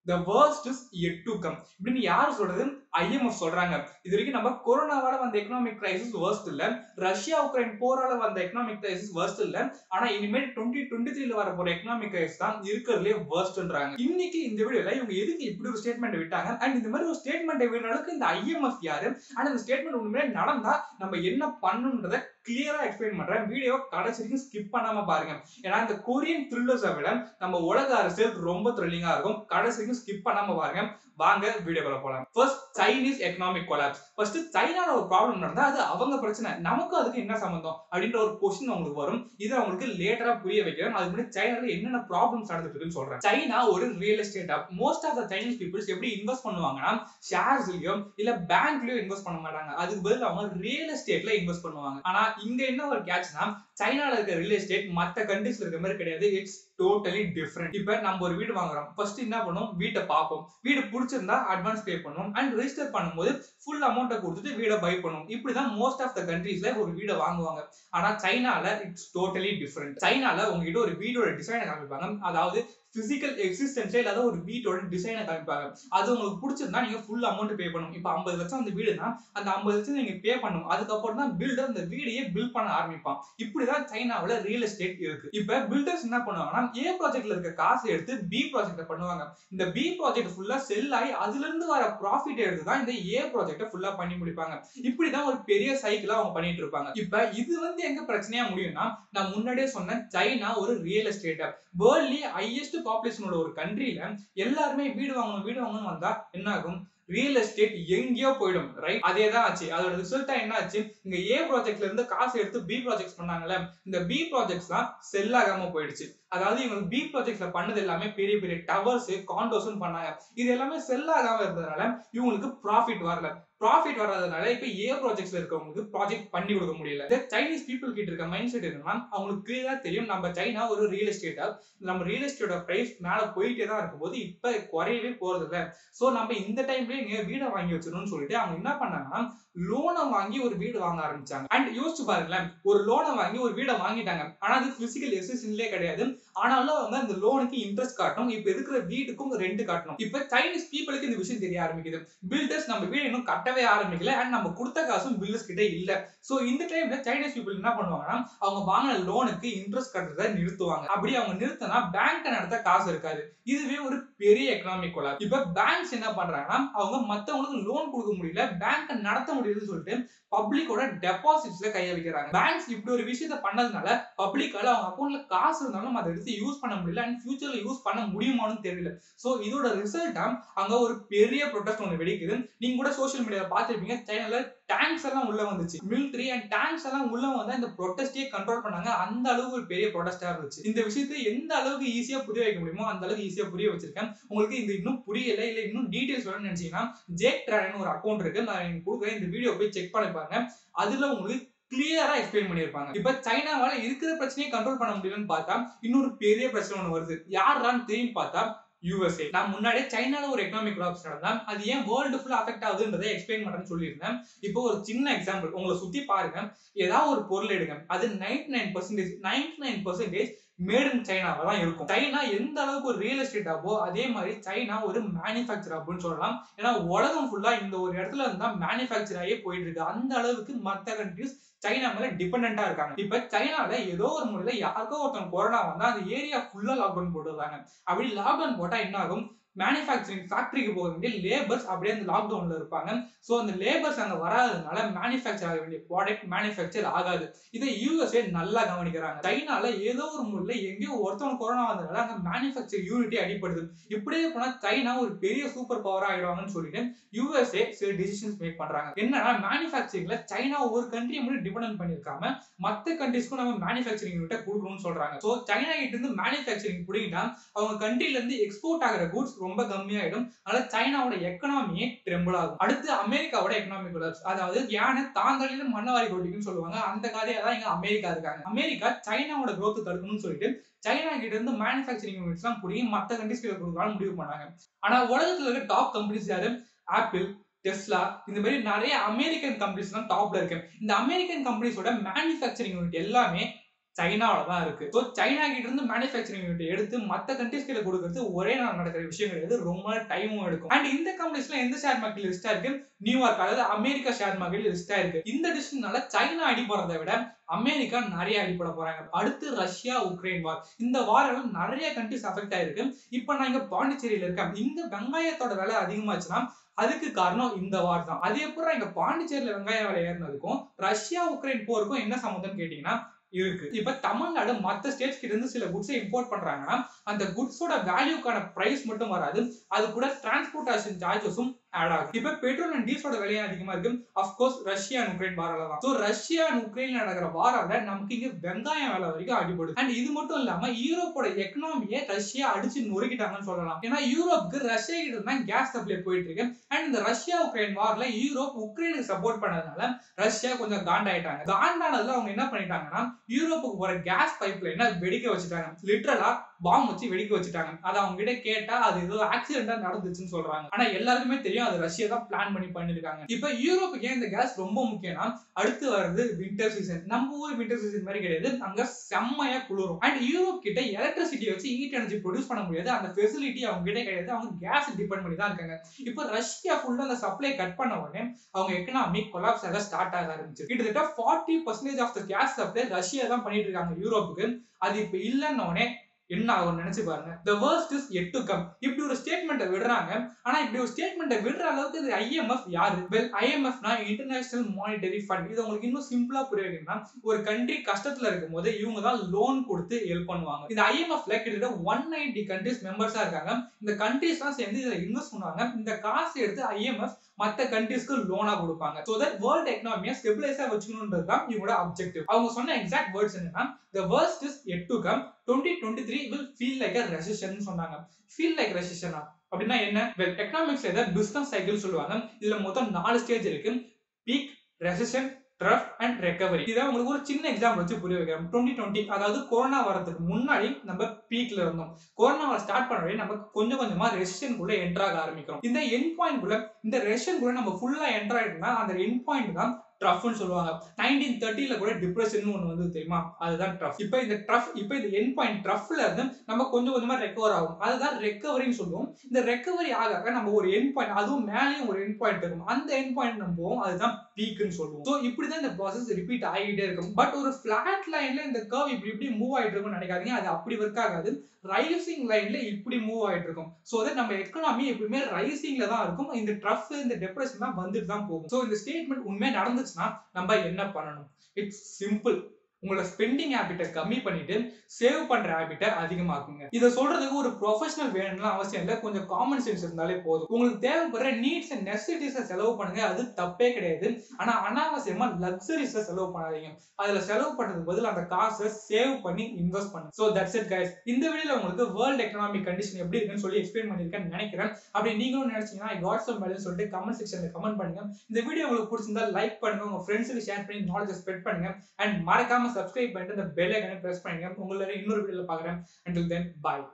the worst is yet to come இப்படின்னு யார் சொல்றது ஐஎம்எஃப் சொல்றாங்க இது வரைக்கும் நம்ம கொரோனாவால வந்த எக்கனாமிக் கிரைசிஸ் வேர்ஸ்ட் இல்ல ரஷ்யா உக்ரைன் போரால வந்த எக்கனாமிக் கிரைசிஸ் வேர்ஸ்ட் இல்ல ஆனா இனிமேல் டுவெண்ட்டி டுவெண்ட்டி த்ரீல வர போற எக்கனாமிக் கிரைசிஸ் தான் இருக்கிறதுலே வேர்ஸ்ட்ன்றாங்க இன்னைக்கு இந்த வீடியோல இவங்க எதுக்கு இப்படி ஒரு ஸ்டேட்மெண்ட் விட்டாங்க அண்ட் இந்த மாதிரி ஒரு ஸ்டேட்மெண்ட் விடுற அளவுக்கு இந்த ஐஎம்எஃப் யாரு அண்ட் இந்த ஸ்டேட்மெண்ட் உண்மையிலே நடந்தா நம்ம என்ன பண்ணணுன்றத கிளியரா எக்ஸ்பிளைன் பண்றேன் வீடியோ கடைசி வரைக்கும் ஸ்கிப் பண்ணாம பாருங்க ஏன்னா இந்த கொரியன் த்ரில்லர்ஸை விட நம்ம உலக அரசியல் ரொம்ப த்ரில்லிங்கா இருக்கும் கடைசி வரைக்கும் ஸ்கிப் பண்ணாம பாருங்க வாங்க வீடியோக்குள்ள போலாம் first Chinese economic collapse first சைனால ஒரு ப்ராப்ளம் நடந்தா அது அவங்க பிரச்சனை நமக்கு அதுக்கு என்ன சம்பந்தம் அப்படின்ற ஒரு கொஸ்டின் அவங்களுக்கு வரும் இது அவங்களுக்கு லேட்டரா புரிய வைக்கிறேன் அதுக்கு முன்னாடி சைனால என்னென்ன ப்ராப்ளம்ஸ் நடந்துட்டு இருக்குன்னு சொல்றேன் சைனா ஒரு real estate of most of the Chinese peoples எப்படி இன்வெஸ்ட் பண்ணுவாங்கன்னா ஷேர்ஸ்லயோ இல்ல பேங்க்லயோ இன்வெஸ்ட் பண்ண மாட்டாங்க அதுக்கு பதில் அவங்க ரியல் எஸ்டேட்ல இன்வெஸ்ட் பண்ணுவாங்க ஆனா இங்க என்ன ஒரு கேட்ச்னா சைனால இருக்க ரியல் எஸ்டேட் மத்த கண்ட்ரிஸ்ல இருக்க மாதிரி கிடையாது இட்ஸ் டோட்டலி டிஃப்ரெண்ட் இப்ப நம்ம ஒரு வீடு வாங்குறோம் ஃபர்ஸ்ட் என்ன பண்ணுவோம் வீட்டை பார்ப்போம் வீடு பிடிச்சிருந்தா அட்வான்ஸ் பே பண்ணுவோம் அண்ட் ரெஜிஸ்டர் பண்ணும்போது ஃபுல் அமௌண்ட்டை கொடுத்துட்டு வீடை பை பண்ணுவோம் இப்படிதான் மோஸ்ட் ஆஃப் த கண்ட்ரீஸ்ல ஒரு வீடை வாங்குவாங்க ஆனா சைனால இட்ஸ் டோட்டலி டிஃப்ரெண்ட் சைனால உங்ககிட்ட ஒரு வீடோட டிசைனை காமிப்பாங்க அதாவது பிசிக்கல் எக்ஸிஸ்டன்ஸே இல்லாத ஒரு வீட்டோட டிசைனை காமிப்பாங்க அது உங்களுக்கு பிடிச்சிருந்தா நீங்க ஃபுல் அமௌண்ட் பே பண்ணணும் இப்போ ஐம்பது லட்சம் அந்த வீடுனா அந்த ஐம்பது லட்சம் நீங்க பே பண்ணணும் அதுக்கப்புறம் தான் பில்டர் அந்த வீடையே பில்ட் பண்ண ஆரம்பிப்பான் இப்படிதான் சைனாவில் ரியல் எஸ்டேட் இருக்கு இப்ப பில்டர்ஸ் என்ன பண்ணுவாங்கன்னா ஏ ப்ராஜெக்ட்ல இருக்க காசை எடுத்து பி ப்ராஜெக்ட் பண்ணுவாங்க இந்த பி ப்ராஜெக்ட் ஃபுல்லா செல் ஆகி அதுல இருந்து வர ப்ராஃபிட் எடுத்து தான் இந்த ஏ ப்ராஜெக்ட ஃபுல்லா பண்ணி முடிப்பாங்க இப்படிதான் ஒரு பெரிய சைக்கிளா அவங்க பண்ணிட்டு இருப்பாங்க இப்ப இது வந்து எங்க பிரச்சனையா முடியும்னா நான் முன்னாடியே சொன்னேன் சைனா ஒரு ரியல் எஸ்டேட் வேர்ல்ட்லயே ஹையஸ்ட் பாப்புலேஷனோட ஒரு கண்ட்ரில எல்லாருமே வீடு வாங்கணும் வீடு வாங்கணும்னு வந்தா என்ன ஆகும் ரியல் எஸ்டேட் எங்கேயோ போயிடும் ரைட் அதே தான் ஆச்சு அதோட ரிசல்ட்டா என்ன ஆச்சு இங்க ஏ ப்ராஜெக்ட்ல இருந்து காசு எடுத்து பி ப்ராஜெக்ட்ஸ் பண்ணாங்கல்ல இந்த பி ப்ராஜெக்ட்ஸ் தான் செல் ஆகாம போயிடுச்சு அதாவது இவங்க பி ப்ராஜெக்ட்ல பண்ணது எல்லாமே பெரிய பெரிய டவர்ஸ் காண்டோஸ் பண்ணாங்க இது எல்லாமே செல் ஆகாம இருந்ததுனால இவங்களுக்கு ப்ராஃபிட் வரல ப்ராஃபிட் வராதனால இப்ப ஏ ப்ராஜெக்ட்ஸ்ல இருக்கவங்களுக்கு ப்ராஜெக்ட் பண்ணி கொடுக்க முடியல இந்த சைனீஸ் பீப்புள் கிட்ட இருக்க மைண்ட் செட் என்னன்னா அவங்களுக்கு கிளியரா தெரியும் நம்ம சைனா ஒரு ரியல் எஸ்டேட்டா நம்ம ரியல் எஸ்டேட்டோட பிரைஸ் மேல போயிட்டே தான் இருக்கும்போது இப்ப குறையவே போறது இல்ல சோ நம்ம இந்த டைம்லயே நீங்க வீடை வாங்கி வச்சிடணும்னு சொல்லிட்டு அவங்க என்ன பண்ணாங்கன்னா லோனை வாங்கி ஒரு வீடு வாங்க ஆரம்பிச்சாங்க அண்ட் யோசிச்சு பாருங்களேன் ஒரு லோனை வாங்கி ஒரு வீடை வாங்கிட்டாங்க ஆனா அது பிசிக்கல் எசிஸ்டன்ட்லயே கிடையாது ஆனாலும் அவங்க அந்த லோனுக்கு இன்ட்ரெஸ்ட் காட்டணும் இப்ப இருக்கிற வீட்டுக்கும் ரெண்ட் காட்டணும் இப்ப சைனீஸ் பீப்புளுக்கு இந்த விஷயம் தெரிய ஆரம்பிக்குது பில்டர்ஸ் நம்ம வீடு இன்னும் கட்டவே ஆரம்பிக்கல அண்ட் நம்ம கொடுத்த காசும் பில்டர்ஸ் கிட்ட இல்ல சோ இந்த டைம்ல சைனீஸ் பீப்புள் என்ன பண்ணுவாங்கன்னா அவங்க வாங்கின லோனுக்கு இன்ட்ரெஸ்ட் கட்டுறதை நிறுத்துவாங்க அப்படி அவங்க நிறுத்தினா பேங்க் நடத்த காசு இருக்காது இதுவே ஒரு பெரிய எக்கனாமிக் கொலா இப்ப பேங்க்ஸ் என்ன பண்றாங்கன்னா அவங்க மத்தவங்களுக்கு லோன் கொடுக்க முடியல பேங்க் நடத்த முடியுதுன்னு சொல்லிட்டு பப்ளிக்கோட டெபாசிட்ஸ்ல கைய வைக்கிறாங்க பேங்க்ஸ் இப்படி ஒரு விஷயத்த பண்ணதுனால பப்ளிக்கால அவங்க அக்கௌண்ட்ல காசு இருந்தாலும் அதை எடுத்து யூஸ் பண்ண முடியல அண்ட் ஃபியூச்சர்ல யூஸ் பண்ண முடியுமான்னு தெரியல சோ இதோட ரிசல்ட்டா அங்க ஒரு பெரிய ப்ரொடெஸ்ட் ஒன்று வெடிக்குது நீங்க கூட சோஷியல் மீடியால பாத்திருப்பீங்க சைனால டேங்க்ஸ் எல்லாம் உள்ள வந்துச்சு மிலிட்ரி அண்ட் டேங்க்ஸ் எல்லாம் உள்ள வந்து இந்த ப்ரொடெஸ்டே கண்ட்ரோல் பண்ணாங்க அந்த அளவுக்கு ஒரு பெரிய ப்ரொடெஸ்டா இருந்துச்சு இந்த விஷயத்தை எந்த அளவுக்கு ஈஸியா புரிய வைக்க முடியுமோ அந்த அளவுக்கு ஈஸியா புரிய வச்சிருக்கேன் உங்களுக்கு இது இன்னும் புரியல இல்ல இன்னும் டீடைல்ஸ் வேணும்னு நினைச்சீங்கன்னா ஜேக் ட்ராடன் ஒரு அக்கௌண்ட் இருக்கு நான் எனக்கு கொடுக்குறேன் இந்த வீடியோ போய் செக் பண்ணி பாருங்க அதுல உங்களுக்கு கிளியரா எக்ஸ்பிளைன் பண்ணிருப்பாங்க இப்ப சைனாவால இருக்கிற பிரச்சனையை கண்ட்ரோல் பண்ண முடியலன்னு பார்த்தா இன்னொரு பெரிய பிரச்சனை ஒண்ணு வருது யாரான்னு தெரியும் பார்த்தா யூஎஸ்ஏ நான் முன்னாடியே சைனால ஒரு எக்கனாமிக் கிராப்ஸ் நடந்தா அது ஏன் வேர்ல்டு ஃபுல்லா அஃபெக்ட் ஆகுதுன்றதை எக்ஸ்பிளைன் பண்றேன்னு சொல்லியிருந்தேன் இப்போ ஒரு சின்ன எக்ஸாம்பிள் உங்களை சுத்தி பாருங்க ஏதாவது ஒரு பொருள் எடுங்க அது ninety nine percentage ninety nine percentage made in சைனால தான் இருக்கும் சைனா எந்த அளவுக்கு ஒரு ரியல் எஸ்டேட் ஆகோ அதே மாதிரி சைனா ஒரு மேனுஃபேக்சர் அப்படின்னு சொல்லலாம் ஏன்னா உலகம் ஃபுல்லா இந்த ஒரு இடத்துல இருந்தா மேனுஃபேக்சர் ஆகியே போயிட்டு இருக்கு அந்த அளவுக்கு மத்த கண்ட்ரிஸ் சைனா மேல டிபெண்டா இருக்காங்க இப்ப சைனால ஏதோ ஒரு முறையில யாருக்கோ ஒருத்தன் கொரோனா வந்தா அந்த ஏரியா ஃபுல்லா லாக்டவுன் போட்டுருக்காங்க அப்படி லாக்டவுன் போட்டா என்ன ஆகும் மேனுஃபேக்சரிங் ஃபேக்டரிக்கு போக வேண்டிய லேபர்ஸ் அப்படியே அந்த லாக்டவுன்ல இருப்பாங்க ஸோ அந்த லேபர்ஸ் அங்க வராததுனால மேனுஃபேக்சர் ஆக வேண்டிய ப்ராடக்ட் மேனுஃபேக்சர் ஆகாது இதை யூஎஸ்ஏ நல்லா கவனிக்கிறாங்க சைனால ஏதோ ஒரு முறையில் எங்கேயோ ஒருத்தவங்க கொரோனா வந்ததுனால அங்க மேனுஃபேக்சர் யூனிட்டி அடிப்படுது இப்படியே போனா சைனா ஒரு பெரிய சூப்பர் பவரா ஆயிடுவாங்கன்னு சொல்லிட்டு யூஎஸ்ஏ சில டிசிஷன்ஸ் மேக் பண்றாங்க என்னன்னா மேனுஃபேக்சரிங்ல சைனா ஒரு கண்ட்ரியை மட்டும் டிபெண்ட் பண்ணிருக்காம மத்த கண்ட்ரிஸ்க்கும் நம்ம மேனுஃபேக்சரிங் யூனிட்டை கொடுக்கணும்னு சொல்றாங்க ஸோ சைனா கிட்ட இருந்து மேனுஃபேக்சரிங் பிடிக்கிட்டா அவங்க கண்ட்ரில இருந்து எக்ஸ்போர்ட் ஆகிற குட்ஸ் ரொம்ப கம்மியாயிடும் அதனால சைனாவோட எக்கனாமியே ட்ரெம்பிள் ஆகும் அடுத்து அமெரிக்காவோட எக்கனாமிக் கொலாப்ஸ் அதாவது யானை தாந்தளியில மண்ணவாரி கொட்டிக்குன்னு சொல்லுவாங்க அந்த கதையா தான் இங்க அமெரிக்கா இருக்காங்க அமெரிக்கா சைனாவோட growth தடுக்கணும்னு சொல்லிட்டு சைனா கிட்ட இருந்து மேனுஃபேக்சரிங் யூனிட்ஸ் எல்லாம் பிடிங்கி மற்ற கண்ட்ரிஸ் கிட்ட கொடுக்கலாம்னு முடிவு பண்ணாங்க ஆனா உலகத்துல இருக்க டாப் கம்பெனிஸ் யாரு ஆப்பிள் டெஸ்லா இந்த மாதிரி நிறைய அமெரிக்கன் கம்பெனிஸ் தான் டாப்ல இருக்கு இந்த அமெரிக்கன் கம்பெனிஸோட மேனுஃபேக்சரிங் யூனிட் எல்லாமே சைனாவில தான் இருக்கு ஸோ சைனா கிட்ட இருந்து மேனுஃபேக்சரிங் யூனிட் எடுத்து மத்த கண்ட்ரிஸ் கிட்ட கொடுக்கறது ஒரே நாள் நடக்கிற விஷயம் கிடையாது ரொம்ப டைமும் எடுக்கும் அண்ட் இந்த கம்பெனிஸ்ல எந்த ஷேர் மார்க்கெட் லிஸ்டா இருக்கு நியூயார்க் அதாவது அமெரிக்கா ஷேர் மார்க்கெட் லிஸ்டா இருக்கு இந்த டிசிஷனால சைனா அடிபடுறதை விட அமெரிக்கா நிறைய அடிப்பட போறாங்க அடுத்து ரஷ்யா உக்ரைன் வார் இந்த வாரம் நிறைய கண்ட்ரிஸ் அஃபெக்ட் ஆயிருக்கு இப்ப நான் இங்க பாண்டிச்சேரியில இருக்கேன் இந்த வெங்காயத்தோட விலை அதிகமாச்சுன்னா அதுக்கு காரணம் இந்த வார் தான் அது எப்படி இங்க பாண்டிச்சேரியில வெங்காய விலை ஏறினதுக்கும் ரஷ்யா உக்ரைன் போருக்கும் என்ன சம்மந்தம் கேட்டீங்கன்னா இருக்கு இப்ப தமிழ்நாடு மத்த ஸ்டேட்ஸ் கிட்ட இருந்து சில குட்ஸை இம்போர்ட் பண்றாங்கன்னா அந்த குட்ஸோட வேல்யூக்கான பிரைஸ் மட்டும் வராது அது கூட டிரான்ஸ்போர்டேஷன் சார்ஜஸும் ஆட் ஆகும் இப்ப பெட்ரோல் அண்ட் டீசலோட விலையும் அதிகமா இருக்கு அப்கோர்ஸ் ரஷ்யா அண்ட் உக்ரைன் வாரால தான் ஸோ ரஷ்யா அண்ட் உக்ரைன் நடக்கிற வாரால நமக்கு இங்க வெங்காயம் வேலை வரைக்கும் அடிபடுது அண்ட் இது மட்டும் இல்லாம யூரோப்போட எக்கனாமியை ரஷ்யா அடிச்சு நொறுக்கிட்டாங்கன்னு சொல்லலாம் ஏன்னா யூரோப்புக்கு ரஷ்யா கிட்ட இருந்தா கேஸ் சப்ளை போயிட்டு இருக்கு அண்ட் இந்த ரஷ்யா உக்ரைன் வார்ல யூரோப் உக்ரைனுக்கு சப்போர்ட் பண்ணதுனால ரஷ்யா கொஞ்சம் காண்டாயிட்டாங்க காண்டானதுல அவங்க என்ன பண்ணிட்டாங்கன்னா யூரோப்புக்கு போற கேஸ் பைப் லைனை வெடிக்க வச்சுட்டாங்க லிட்டரலா பாம்பு வச்சு வெடிக்க வச்சுட்டாங்க அதை அவங்க கிட்ட கேட்டா அது ஏதோ ஆக்சிடென்டா நடந்துச்சுன்னு சொல்றாங்க ஆனா எல்லாருக்குமே தெரியும் அது ரஷ்யா தான் பிளான் பண்ணி பண்ணிருக்காங்க இப்ப யூரோப்புக்கு ஏன் இந்த கேஸ் ரொம்ப முக்கியம்னா அடுத்து வர்றது வின்டர் சீசன் நம்ம ஊர் வின்டர் சீசன் மாதிரி கிடையாது அங்க செம்மையா குளிரும் அண்ட் யூரோப் கிட்ட எலக்ட்ரிசிட்டி வச்சு ஹீட் எனர்ஜி ப்ரொடியூஸ் பண்ண முடியாது அந்த ஃபெசிலிட்டி அவங்க கிட்ட கிடையாது அவங்க கேஸ் டிபெண்ட் பண்ணி தான் இருக்காங்க இப்போ ரஷ்யா ஃபுல்லா அந்த சப்ளை கட் பண்ண உடனே அவங்க எக்கனாமி கொலாப்ஸ் ஆக ஸ்டார்ட் ஆக ஆரம்பிச்சு கிட்டத்தட்ட forty percentage of the gas supply Russia தான் பண்ணிட்டு இருக்காங்க யூரோப்புக்கு அது இப்ப இல்லைன்ன உடனே என்ன ஆகும் நினைச்சு பாருங்க the worst is yet to come இப்படி ஒரு ஸ்டேட்மெண்ட்டை விடுறாங்க ஆனா இப்படி ஒரு ஸ்டேட்மெண்ட்டை விடுற அளவுக்கு இது ஐஎம்எஃப் யாரு வெல் ஐஎம்எஃப்னா இன்டர்நேஷனல் மானிட்டரி ஃபண்ட் இது உங்களுக்கு இன்னும் சிம்பிளா புரிய வைக்கணும்னா ஒரு கண்ட்ரி கஷ்டத்துல இருக்கும் போது இவங்க தான் லோன் கொடுத்து ஹெல்ப் பண்ணுவாங்க இந்த ஐஎம்எஃப்ல கிட்டத்தட்ட ஒன் நைன்டி கண்ட்ரிஸ் மெம்பர்ஸா இருக்காங்க இந்த கண்ட்ரிஸ் தான் சேர்ந்து இதுல இன்வெஸ்ட் பண்ணுவாங்க இந்த காசு எடுத்து ஐஎம்எஃப் மத்த கண்ட்ரிஸ்க்கு லோனா கொடுப்பாங்க சோ தட் வேர்ல்ட் எக்கனாமியை ஸ்டெபிலைஸா வச்சுக்கணுன்றது தான் இவங்களோட அப்ஜெக்டிவ் அவங்க சொன்ன எக்ஸாக்ட் வேர்ட்ஸ் என்னன்னா the worst is yet to come twenty twenty three will feel like a recession சொன்னாங்க ஃபீல் லைக் ரெசிஷனா அப்படின்னா என்ன வெல் எக்கனாமிக்ஸ்ல இதை பிசினஸ் சைக்கிள் சொல்லுவாங்க இதுல மொத்தம் நாலு ஸ்டேஜ் இருக்கு peak recession trough and recovery இதை உங்களுக்கு ஒரு சின்ன எக்ஸாம்பிள் வச்சு புரிய வைக்கிறோம் டுவெண்ட்டி டுவெண்ட்டி அதாவது கொரோனா வரதுக்கு முன்னாடி நம்ம பீக்ல இருந்தோம் கொரோனா வர ஸ்டார்ட் பண்ண வழி நம்ம கொஞ்சம் கொஞ்சமா ரெசிஷனுக்குள்ள என்ட்ராக ஆரம்பிக்கிறோம் இந்த என் பாயிண்ட் குள்ள இந்த ரெசிஷனுக்குள்ள நம்ம ஃபுல்லா என்டர் ஆயிட்டோம்னா அந்த என் பாயிண்ட் தான் ட்ரஃப்னு சொல்லுவாங்க நைன்டீன் தேர்ட்டில கூட டிப்ரெஷன் ஒன்று வந்து தெரியுமா அதுதான் ட்ரஃப் இப்போ இந்த ட்ரஃப் இப்போ இந்த என் பாயிண்ட் ட்ரஃப்ல இருந்து நம்ம கொஞ்சம் கொஞ்சமா ரெக்கவர் ஆகும் அதுதான் ரெக்கவரின்னு சொல்லுவோம் இந்த ரெக்கவரி ஆக நம்ம ஒரு என் பாயிண்ட் அதுவும் மேலேயும் ஒரு என் பாயிண்ட் இருக்கும் அந்த என் பாயிண்ட் நம்ம போவோம் அதுதான் பீக்குன்னு சொல்லுவோம் ஸோ இப்படிதான் இந்த ப்ராசஸ் ரிப்பீட் ஆகிட்டே இருக்கும் பட் ஒரு ஃபிளாட் லைன்ல இந்த கர்வ் இப்படி இப்படி மூவ் ஆயிட்டு இருக்கும்னு நினைக்காதீங்க அது அப்படி ஒர்க் ஆகாது ரைசிங் லைன்ல இப்படி மூவ் ஆயிட்டு இருக்கும் ஸோ தட் நம்ம எக்கனாமி எப்பவுமே ரைசிங்ல தான் இருக்கும் இந்த ட்ரஃப் இந்த டெப்ரெஷன் தான் வந்துட்டு தான் போகும் ஸோ இந்த ஸ்டேட்மெண்ட் உண்மையா நடந்துச்சுன்னா நம்ம என்ன பண்ணணும் இட்ஸ் சிம்பிள் உங்களோட ஸ்பெண்டிங் ஹேபிட்டை கம்மி பண்ணிட்டு சேவ் பண்ற ஹேபிட்டை அதிகமாக்குங்க இதை சொல்றதுக்கு ஒரு ப்ரொஃபஷனல் வேணும்லாம் அவசியம் இல்லை கொஞ்சம் காமன் சென்ஸ் இருந்தாலே போதும் உங்களுக்கு தேவைப்படுற நீட்ஸ் அண்ட் நெசசிட்டிஸை செலவு பண்ணுங்க அது தப்பே கிடையாது ஆனா அனாவசியமா லக்ஸரிஸை செலவு பண்ணாதீங்க அதுல செலவு பண்றதுக்கு பதில் அந்த காசை சேவ் பண்ணி இன்வெஸ்ட் பண்ணுங்க ஸோ தட்ஸ் இட் கைஸ் இந்த வீடியோல உங்களுக்கு வேர்ல்ட் எக்கனாமிக் கண்டிஷன் எப்படி இருக்குன்னு சொல்லி எக்ஸ்பிளைன் பண்ணிருக்கேன்னு நினைக்கிறேன் அப்படி நீங்களும் நினைச்சீங்கன்னா ஐ காட் சம் வேல்யூ சொல்லிட்டு கமெண்ட் செக்ஷன்ல கமெண்ட் பண்ணுங்க இந்த வீடியோ உங்களுக்கு பிடிச்சிருந்தா லைக் பண்ணுங்க உங்க ஃப்ரெண்ட்ஸுக்கு ஷேர் பண்ணி நாலேஜ் ஸ்ப்ரெட் பண்ணுங்க அண்ட் மறக்காம சப்ஸ்கிரைப் பண்ணிட்டு இந்த பெல் ஐக்கனை பிரஸ் பண்ணுங்க உங்களை இன்னொரு வீடியோல பாக்குறேன் அண்டில் தென் பாய்